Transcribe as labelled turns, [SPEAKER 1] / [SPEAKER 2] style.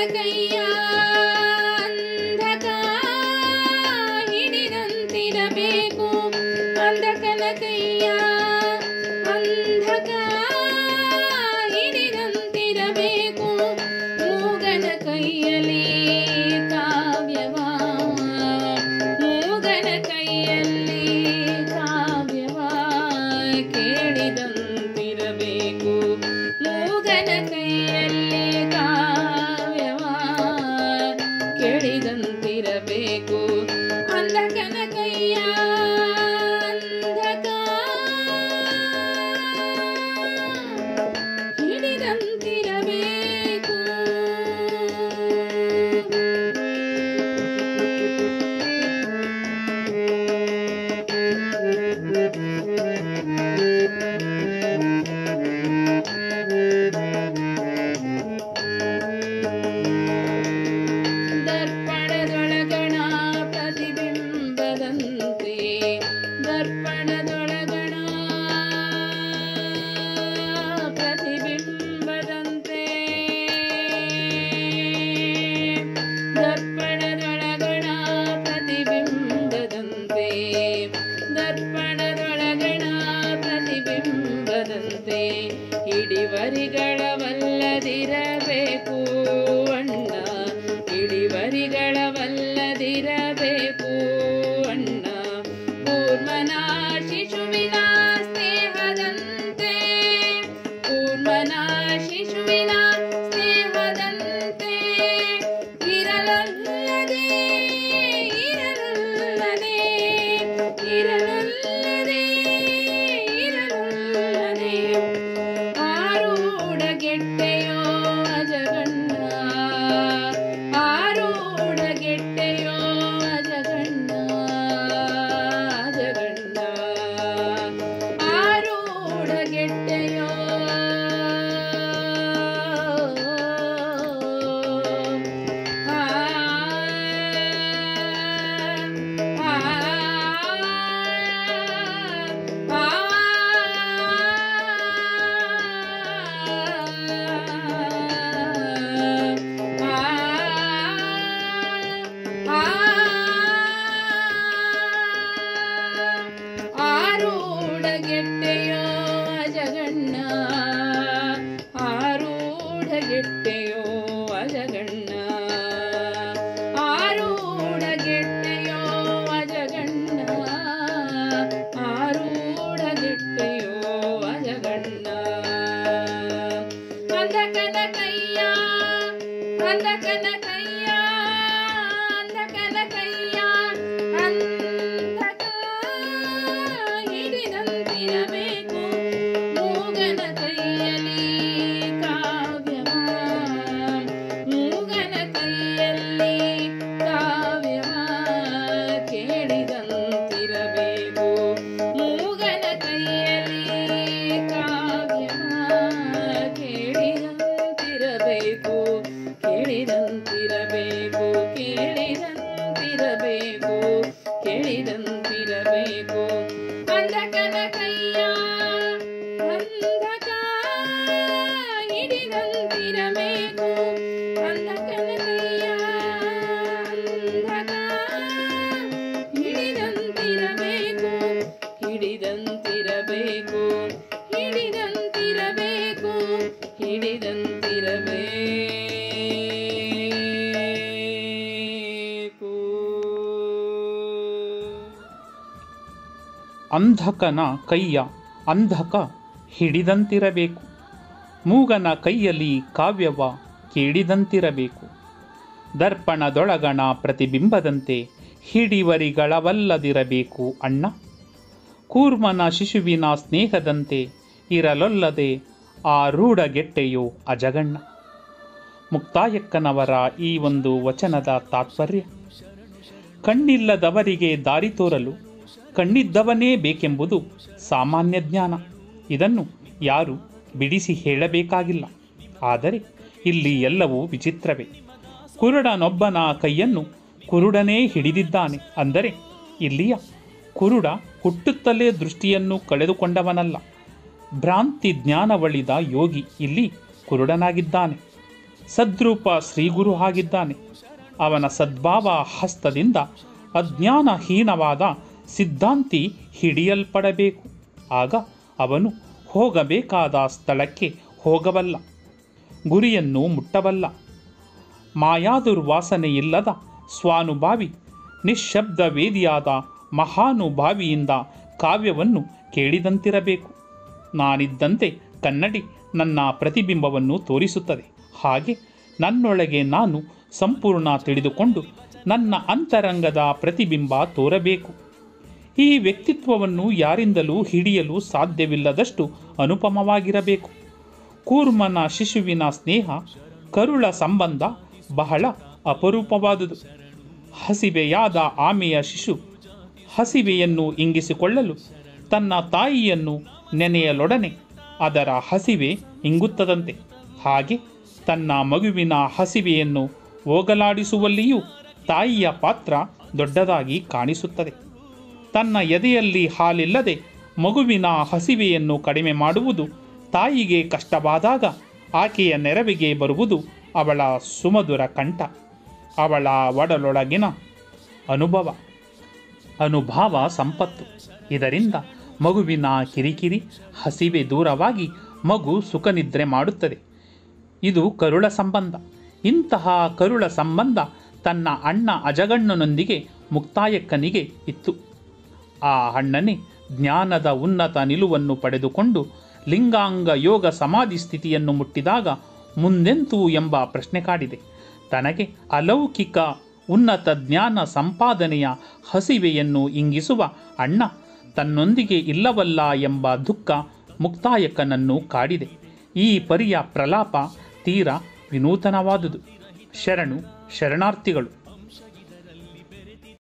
[SPEAKER 1] ಕೈಯ ಅಂಧಕ ಹಿಡಿದಂತಿರಬೇಕು ಅಂಧಕನ ಕೈಯ ಅಂಧಕ ಹಿಡಿದಂತಿರಬೇಕು ಮೂಗನ ಕೈಯಲ್ಲಿ ಕಾವ್ಯವ ಮೂಗನ ಕೈಯಲ್ಲಿ ಕಾವ್ಯವ ಕೇಳಿದಂತಿರಬೇಕು ಮೂಗನ ಕೈಯಲ್ಲಿ ಕಾವ್ಯವ ಕೇಳಿದಂತಿರಬೇಕು ಅಂಧಕನ ಕೈಯ ಅಂಧಕ ಹಿಡಿದಂತಿರಬೇಕು ದರ್ಪಣದೊಳಗಣ ಪ್ರತಿಬಿಂಬದಂತೆ ದರ್ಪಣದೊಳಗಣ ಪ್ರತಿಬಿಂಬದಂತೆ ದರ್ಪಣದೊಳಗಣ ಪ್ರತಿಬಿಂಬದಂತೆ ದರ್ಪಣದೊಳಗಣ ಪ್ರತಿಬಿಂಬದಂತೆ ಹಿಡಿವರಿಗಳವಲ್ಲದಿರಬೇಕು ಅಣ್ಣ ಹಿಡಿವರಿಗಳವಲ್ಲದಿರಬೇಕು ಅಣ್ಣ ಕೂರ್ಮನ ಶಿಶುವಿನ ಸ್ನೇಹದಂತೆ ಕೂರ್ಮನ ಶಿಶುವಿನ ಸ್ನೇಹದಂತೆ ಇರಲಲ್ಲದೆ ಇರಲಲ್ಲದೆ ಇರಲಲ್ಲದೆ ಇರಲಲ್ಲದೆ ಆರೂಢ ಗೆಟ್ಟೆಯೋ ಅಜಗಣ್ಣ ಆರೂಢ ಗೆಟ್ಟೆಯೋ ಅಜಗಣ್ಣ ಅಜಗಣ್ಣ ಆರೂಢ ಗೆಟ್ಟೆಯೋ ಆ ಆರೂಢ ಗೆಟ್ಟೆಯೋ ಅಜಗಣ್ಣ ಆರೂಢ ಗೆಟ್ಟೆಯೋ ಅಜಗಣ್ಣ ಆರೂಢ ಗೆಟ್ಟೆಯೋ ಅಜಗಣ್ಣ ಆರೂಢ ಗೆಟ್ಟೆಯೋ ಅಜಗಣ್ಣ ಅಂಧಕನ ಕೈಯ ಅಂಧಕನ ಕೈಯ ಅಂಧಕನ ಕೈಯ ಅಂಧಕ ಹಿಡಿದಂತಿರಬೇಕು ಮೂಗನ ಕೈಯಲ್ಲಿ ಕಾವ್ಯವ ಮೂಗನ ಕೈಯಲ್ಲಿ ಕಾವ್ಯವ ಕೇಳಿದಂತಿರಬೇಕು ಮೂಗನ ಕೈಯಲ್ಲಿ ಕಾವ್ಯವ ಕೇಳಿದಂತಿರಬೇಕು ಕೇಳಿದಂತಿರಬೇಕು ಕೇಳಿದಂತಿರಬೇಕು ಕೇಳಿದಂತಿರಬೇಕು ಅಂಧಕನ ಕೈಯ ಅಂಧಕ ಹಿಡಿದಂತಿರಬೇಕು ಅಂಧಕನ ಕೈಯ ಅಂಧಕ ಹಿಡಿದಂತಿರಬೇಕು ಹಿಡಿದಂತಿರಬೇಕು ಹಿಡಿದಂತಿರಬೇಕು ಹಿಡಿದಂತಿರಬೇಕು
[SPEAKER 2] ಅಂಧಕನ ಕೈಯ ಅಂಧಕ ಹಿಡಿದಂತಿರಬೇಕು ಮೂಗನ ಕೈಯಲ್ಲಿ ಕಾವ್ಯವ ಕೇಳಿದಂತಿರಬೇಕು ದರ್ಪಣದೊಳಗಣ ಪ್ರತಿಬಿಂಬದಂತೆ ಹಿಡಿವರಿಗಳವಲ್ಲದಿರಬೇಕು ಅಣ್ಣ ಕೂರ್ಮನ ಶಿಶುವಿನ ಸ್ನೇಹದಂತೆ ಇರಲೊಲ್ಲದೆ ಆ ರೂಢಗೆಟ್ಟೆಯೋ ಅಜಗಣ್ಣ ಮುಕ್ತಾಯಕ್ಕನವರ ಈ ಒಂದು ವಚನದ ತಾತ್ಪರ್ಯ ಕಣ್ಣಿಲ್ಲದವರಿಗೆ ದಾರಿ ತೋರಲು ಕಣ್ಣಿದ್ದವನೇ ಬೇಕೆಂಬುದು ಸಾಮಾನ್ಯ ಜ್ಞಾನ ಇದನ್ನು ಯಾರು ಬಿಡಿಸಿ ಹೇಳಬೇಕಾಗಿಲ್ಲ ಆದರೆ ಇಲ್ಲಿ ಎಲ್ಲವೂ ವಿಚಿತ್ರವೇ ಕುರುಡನೊಬ್ಬನ ಕೈಯನ್ನು ಕುರುಡನೇ ಹಿಡಿದಿದ್ದಾನೆ ಅಂದರೆ ಇಲ್ಲಿಯ ಕುರುಡ ಹುಟ್ಟುತ್ತಲೇ ದೃಷ್ಟಿಯನ್ನು ಕಳೆದುಕೊಂಡವನಲ್ಲ ಭ್ರಾಂತಿ ಜ್ಞಾನವಳಿದ ಯೋಗಿ ಇಲ್ಲಿ ಕುರುಡನಾಗಿದ್ದಾನೆ ಸದ್ರೂಪ ಶ್ರೀಗುರು ಆಗಿದ್ದಾನೆ ಅವನ ಸದ್ಭಾವ ಹಸ್ತದಿಂದ ಅಜ್ಞಾನಹೀನವಾದ ಸಿದ್ಧಾಂತಿ ಹಿಡಿಯಲ್ಪಡಬೇಕು ಆಗ ಅವನು ಹೋಗಬೇಕಾದ ಸ್ಥಳಕ್ಕೆ ಹೋಗಬಲ್ಲ ಗುರಿಯನ್ನು ಮುಟ್ಟಬಲ್ಲ ಮಾಯಾದುರ್ವಾಸನೆಯಿಲ್ಲದ ಸ್ವಾನುಭಾವಿ ನಿಶ್ಶಬ್ದ ವೇದಿಯಾದ ಮಹಾನುಭಾವಿಯಿಂದ ಕಾವ್ಯವನ್ನು ಕೇಳಿದಂತಿರಬೇಕು ನಾನಿದ್ದಂತೆ ಕನ್ನಡಿ ನನ್ನ ಪ್ರತಿಬಿಂಬವನ್ನು ತೋರಿಸುತ್ತದೆ ಹಾಗೆ ನನ್ನೊಳಗೆ ನಾನು ಸಂಪೂರ್ಣ ತಿಳಿದುಕೊಂಡು ನನ್ನ ಅಂತರಂಗದ ಪ್ರತಿಬಿಂಬ ತೋರಬೇಕು ಈ ವ್ಯಕ್ತಿತ್ವವನ್ನು ಯಾರಿಂದಲೂ ಹಿಡಿಯಲು ಸಾಧ್ಯವಿಲ್ಲದಷ್ಟು ಅನುಪಮವಾಗಿರಬೇಕು ಕೂರ್ಮನ ಶಿಶುವಿನ ಸ್ನೇಹ ಕರುಳ ಸಂಬಂಧ ಬಹಳ ಅಪರೂಪವಾದುದು ಹಸಿವೆಯಾದ ಆಮೆಯ ಶಿಶು ಹಸಿವೆಯನ್ನು ಇಂಗಿಸಿಕೊಳ್ಳಲು ತನ್ನ ತಾಯಿಯನ್ನು ನೆನೆಯಲೊಡನೆ ಅದರ ಹಸಿವೆ ಇಂಗುತ್ತದಂತೆ ಹಾಗೆ ತನ್ನ ಮಗುವಿನ ಹಸಿವೆಯನ್ನು ಹೋಗಲಾಡಿಸುವಲ್ಲಿಯೂ ತಾಯಿಯ ಪಾತ್ರ ದೊಡ್ಡದಾಗಿ ಕಾಣಿಸುತ್ತದೆ ತನ್ನ ಎದೆಯಲ್ಲಿ ಹಾಲಿಲ್ಲದೆ ಮಗುವಿನ ಹಸಿವೆಯನ್ನು ಕಡಿಮೆ ಮಾಡುವುದು ತಾಯಿಗೆ ಕಷ್ಟವಾದಾಗ ಆಕೆಯ ನೆರವಿಗೆ ಬರುವುದು ಅವಳ ಸುಮಧುರ ಕಂಠ ಅವಳ ಒಡಲೊಳಗಿನ ಅನುಭವ ಅನುಭವ ಸಂಪತ್ತು ಇದರಿಂದ ಮಗುವಿನ ಕಿರಿಕಿರಿ ಹಸಿವೆ ದೂರವಾಗಿ ಮಗು ಸುಖನಿದ್ರೆ ಮಾಡುತ್ತದೆ ಇದು ಕರುಳ ಸಂಬಂಧ ಇಂತಹ ಕರುಳ ಸಂಬಂಧ ತನ್ನ ಅಣ್ಣ ಅಜಗಣ್ಣನೊಂದಿಗೆ ಮುಕ್ತಾಯಕ್ಕನಿಗೆ ಇತ್ತು ಆ ಅಣ್ಣನೇ ಜ್ಞಾನದ ಉನ್ನತ ನಿಲುವನ್ನು ಪಡೆದುಕೊಂಡು ಲಿಂಗಾಂಗ ಯೋಗ ಸಮಾಧಿ ಸ್ಥಿತಿಯನ್ನು ಮುಟ್ಟಿದಾಗ ಮುಂದೆಂತೂ ಎಂಬ ಪ್ರಶ್ನೆ ಕಾಡಿದೆ ತನಗೆ ಅಲೌಕಿಕ ಉನ್ನತ ಜ್ಞಾನ ಸಂಪಾದನೆಯ ಹಸಿವೆಯನ್ನು ಇಂಗಿಸುವ ಅಣ್ಣ ತನ್ನೊಂದಿಗೆ ಇಲ್ಲವಲ್ಲ ಎಂಬ ದುಃಖ ಮುಕ್ತಾಯಕನನ್ನು ಕಾಡಿದೆ ಈ ಪರಿಯ ಪ್ರಲಾಪ ತೀರ ವಿನೂತನವಾದುದು ಶರಣು ಶರಣಾರ್ಥಿಗಳು